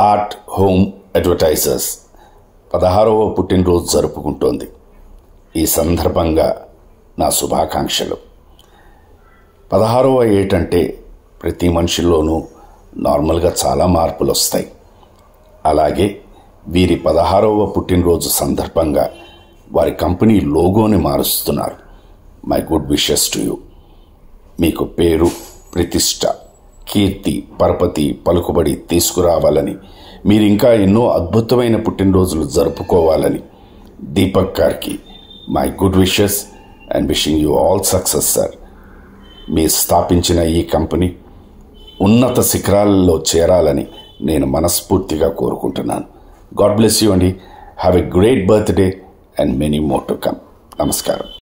art home advertisers పదహారవ పుట్టినరోజు జరుపుకుంటోంది ఈ సందర్భంగా నా శుభాకాంక్షలు పదహారవ ఏటంటే ప్రతి మనిషిలోనూ నార్మల్గా చాలా మార్పులు వస్తాయి అలాగే వీరి పదహారవ పుట్టినరోజు సందర్భంగా వారి కంపెనీ లోగోని మారుస్తున్నారు my good wishes to you మీకు పేరు ప్రతిష్ట కీర్తి పరపతి పలుకుబడి తీసుకురావాలని మీరు ఇంకా ఎన్నో అద్భుతమైన పుట్టినరోజులు జరుపుకోవాలని దీపక్ గారికి my good wishes and wishing you all success sir మీ స్థాపించిన ఈ కంపెనీ ఉన్నత శిఖరాలలో చేరాలని నేను మనస్ఫూర్తిగా కోరుకుంటున్నాను గాడ్ బ్లెస్ యూ అండి have a great birthday and many more to come నమస్కారం